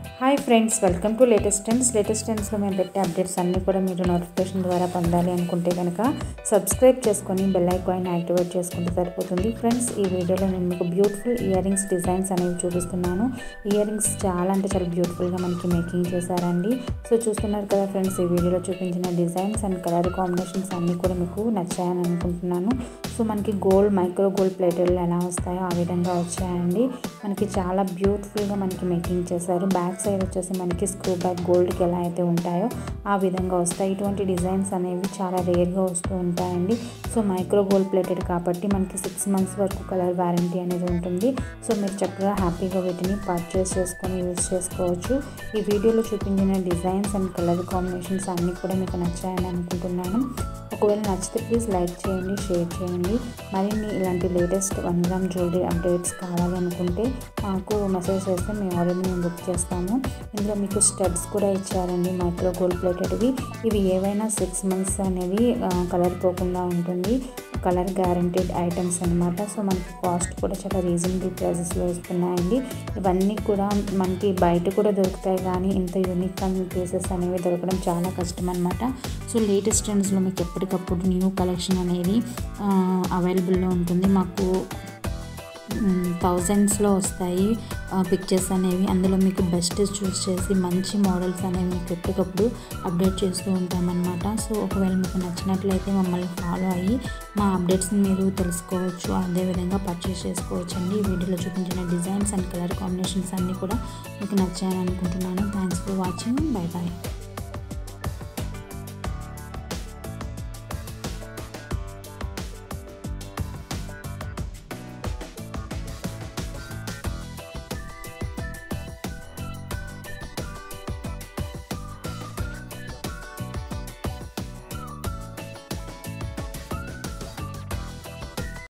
hi friends welcome to latest trends latest ట్రెండ్స్లో మేము పెట్టే అప్డేట్స్ అన్నీ కూడా మీరు నోటిఫికేషన్ ద్వారా పొందాలి అనుకుంటే కనుక సబ్స్క్రైబ్ చేసుకొని బెల్ ఐకాన్ యాక్టివేట్ చేసుకుంటే సరిపోతుంది ఫ్రెండ్స్ ఈ వీడియోలో నేను మీకు బ్యూటిఫుల్ ఇయర్ రింగ్స్ డిజైన్స్ అనేవి చూపిస్తున్నాను ఇయర్ రింగ్స్ చాలా అంటే చాలా బ్యూటిఫుల్గా మనకి మేకింగ్ చేశారండి సో చూస్తున్నారు కదా ఫ్రెండ్స్ ఈ వీడియోలో చూపించిన డిజైన్స్ అండ్ కలర్ కాంబినేషన్స్ అన్నీ కూడా మీకు నచ్చాయని అనుకుంటున్నాను సో మనకి గోల్డ్ మైక్రో గోల్డ్ ప్లేటెడ్లు ఎలా వస్తాయో ఆ విధంగా వచ్చాయండి మనకి చాలా బ్యూటిఫుల్గా మనకి మేకింగ్ చేశారు బ్యాక్ సైడ్ వచ్చేసి మనకి స్క్రూ బ్యాక్ గోల్డ్కి ఎలా అయితే ఉంటాయో ఆ విధంగా వస్తాయి ఇటువంటి డిజైన్స్ అనేవి చాలా రేర్గా వస్తూ ఉంటాయండి సో మైక్రో గోల్డ్ ప్లేటెడ్ కాబట్టి మనకి సిక్స్ మంత్స్ వరకు కలర్ వారంటీ అనేది ఉంటుంది సో మీరు చక్కగా హ్యాపీగా వీటిని పర్చేస్ చేసుకొని యూజ్ చేసుకోవచ్చు ఈ వీడియోలో చూపించిన డిజైన్స్ అండ్ కలర్ కాంబినేషన్స్ అన్నీ కూడా మీకు నచ్చాయని అనుకుంటున్నాను ఒకవేళ నచ్చితే ప్లీజ్ లైక్ చేయండి షేర్ చేయండి మరిన్ని ఇలాంటి latest one gram jewellery updates కావాలి అనుకుంటే మాకు మెసేజ్ చేస్తే మేము ఆల్రెడీ మేము బుక్ చేస్తాము ఇందులో మీకు స్టడ్స్ కూడా ఇచ్చారండి మైక్రో గోల్డ్ ప్లేటెడ్వి ఇవి ఏవైనా సిక్స్ మంత్స్ అనేవి కలర్ పోకుండా ఉంటుంది కలర్ గ్యారంటీడ్ ఐటమ్స్ అనమాట సో మనకి కాస్ట్ కూడా చాలా రీజనబుల్ ప్రైజెస్లో వస్తున్నాయండి ఇవన్నీ కూడా మనకి బయట కూడా దొరుకుతాయి కానీ ఇంత యూనిక్ అండ్ పీసెస్ అనేవి దొరకడం చాలా కష్టం అనమాట సో లేటెస్ట్ ట్రెండ్స్లో మీకు ఎప్పటికప్పుడు న్యూ కలెక్షన్ అనేది అవైలబుల్లో ఉంటుంది మాకు థౌజండ్స్లో వస్తాయి పిక్చర్స్ అనేవి అందులో మీకు బెస్ట్ చూస్ చేసి మంచి మోడల్స్ అనేవి మీకు ఎప్పటికప్పుడు అప్డేట్ చేస్తూ ఉంటామన్నమాట సో ఒకవేళ మీకు నచ్చినట్లయితే మమ్మల్ని ఫాలో అయ్యి మా అప్డేట్స్ని మీరు తెలుసుకోవచ్చు అదేవిధంగా పర్చేస్ చేసుకోవచ్చు అండి ఈ వీడియోలో చూపించిన డిజైన్స్ అండ్ కలర్ కాంబినేషన్స్ అన్నీ కూడా మీకు నచ్చాయని అనుకుంటున్నాను thanks for watching bye bye